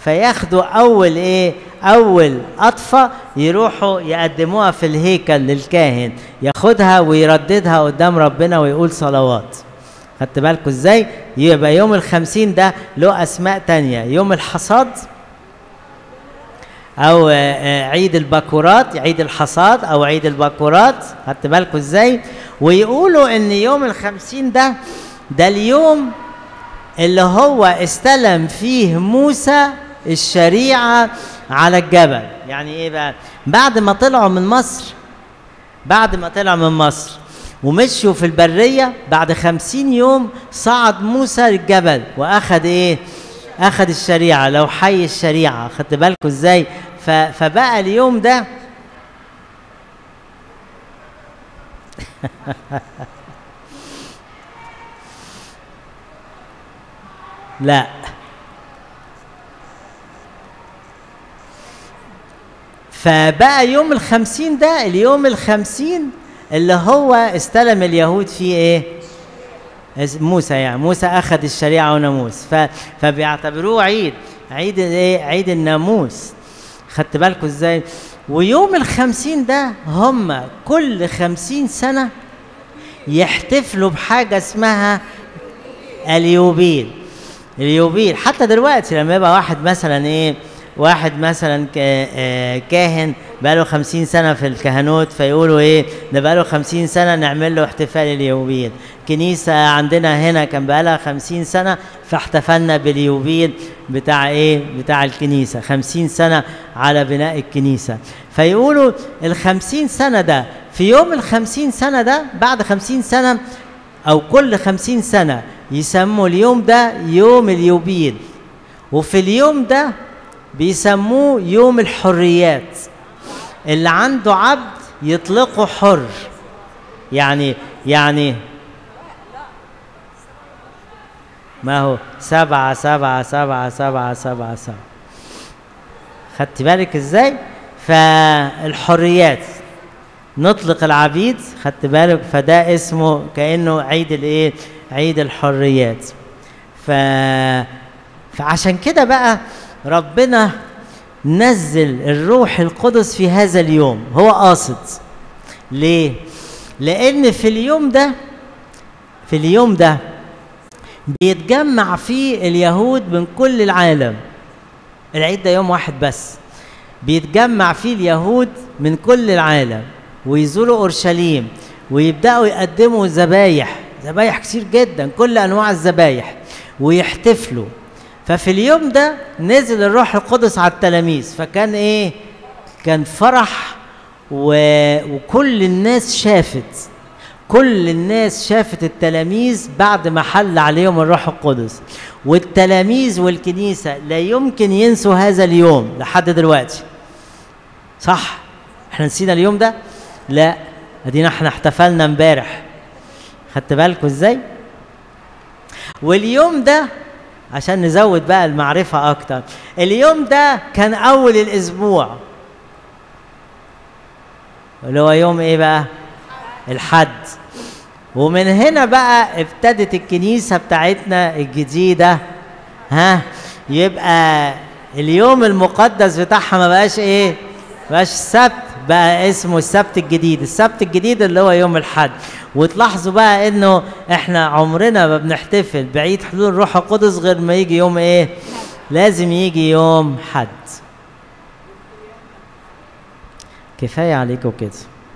فياخدوا اول ايه اول قطفه يروحوا يقدموها في الهيكل للكاهن ياخدها ويرددها قدام ربنا ويقول صلوات خدت بالكم ازاي يبقى يوم الخمسين ده له اسماء تانية يوم الحصاد او آه، آه، عيد البكورات عيد الحصاد او عيد البكورات خدت بالكم ازاي ويقولوا ان يوم الخمسين ده ده اليوم اللي هو استلم فيه موسى الشريعة على الجبل يعني ايه بقى بعد ما طلعوا من مصر بعد ما طلعوا من مصر ومشوا في البرية بعد خمسين يوم صعد موسى للجبل وأخذ إيه؟ أخذ الشريعة لو حي الشريعة خدت بالكم إزاي؟ ف- فبقى اليوم ده لا فبقى يوم الخمسين ده اليوم الخمسين اللي هو استلم اليهود فيه ايه اس- موسى يعني موسى اخذ الشريعه وناموس ف... فبيعتبروه عيد عيد ايه عيد الناموس خدت بالكم ازاي ويوم الخمسين ده هم كل خمسين سنه يحتفلوا بحاجه اسمها اليوبيل اليوبيل حتى دلوقتي لما يبقى واحد مثلا ايه واحد مثلا ك- آه، كاهن بقاله خمسين سنة في الكهنوت فيقولوا ايه ده بقاله خمسين سنة نعمل له احتفال اليوبيل كنيسة عندنا هنا كان بقالها خمسين سنة فاحتفلنا باليوبيل بتاع ايه بتاع الكنيسة خمسين سنة على بناء الكنيسة فيقولوا الخمسين سنة ده في يوم الخمسين سنة ده بعد خمسين سنة أو كل خمسين سنة يسموا اليوم ده يوم اليوبيل وفي اليوم ده بيسموه يوم الحريات اللي عنده عبد يطلقه حر يعني يعني ما هو سبعة سبعة سبعة سبعة سبعة سبعة خدت بالك ازاي فالحريات نطلق العبيد خدت بالك فده اسمه كانه عيد الايه عيد الحريات ف فعشان كده بقى ربنا نزل الروح القدس في هذا اليوم هو قاصد ليه لان في اليوم ده في اليوم ده بيتجمع فيه اليهود من كل العالم العيد ده يوم واحد بس بيتجمع فيه اليهود من كل العالم ويزوروا اورشليم ويبداوا يقدموا ذبايح ذبايح كتير جدا كل انواع الذبايح ويحتفلوا ففي اليوم ده نزل الروح القدس على التلاميذ فكان ايه كان فرح و... وكل الناس شافت كل الناس شافت التلاميذ بعد ما حل عليهم الروح القدس والتلاميذ والكنيسة لا يمكن ينسوا هذا اليوم لحد دلوقتي صح احنا نسينا اليوم ده لا ادينا احنا احتفلنا امبارح خدت بالكم ازاي واليوم ده عشان نزود بقى المعرفة أكتر اليوم ده كان أول الأسبوع اللي هو يوم إيه بقى؟ الحد ومن هنا بقى ابتدت الكنيسة بتاعتنا الجديدة ها يبقى اليوم المقدس بتاعها ما بقاش ايه ما بقاش السبت بقى اسمه السبت الجديد السبت الجديد اللي هو يوم الحد وتلاحظوا بقى انه احنا عمرنا ما بنحتفل بعيد حلول الروح القدس غير ما يجي يوم ايه لازم يجي يوم حد كفايه عليكم كده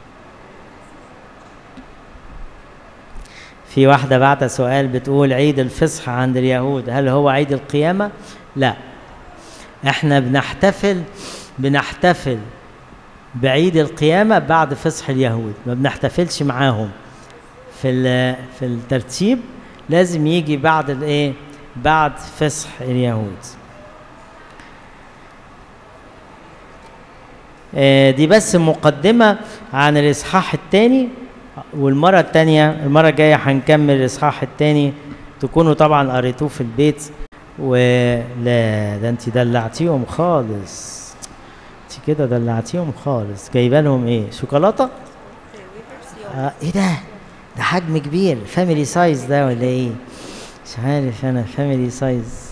في واحدة بعت سؤال بتقول عيد الفصح عند اليهود هل هو عيد القيامة؟ لا احنا بنحتفل بنحتفل بعيد القيامة بعد فصح اليهود ما بنحتفلش معاهم في في الترتيب لازم يجي بعد الايه بعد فصح اليهود آه دي بس مقدمة عن الإصحاح الثاني والمرة الثانية المرة الجاية هنكمل الإصحاح الثاني تكونوا طبعا قريتوه في البيت ولا ده انت دلعتيهم خالص انت كده دلعتيهم خالص جايبه لهم ايه شوكولاته آه ايه ده ده حجم كبير فاميلي سايز ده ولا ايه مش عارف انا فاميلي سايز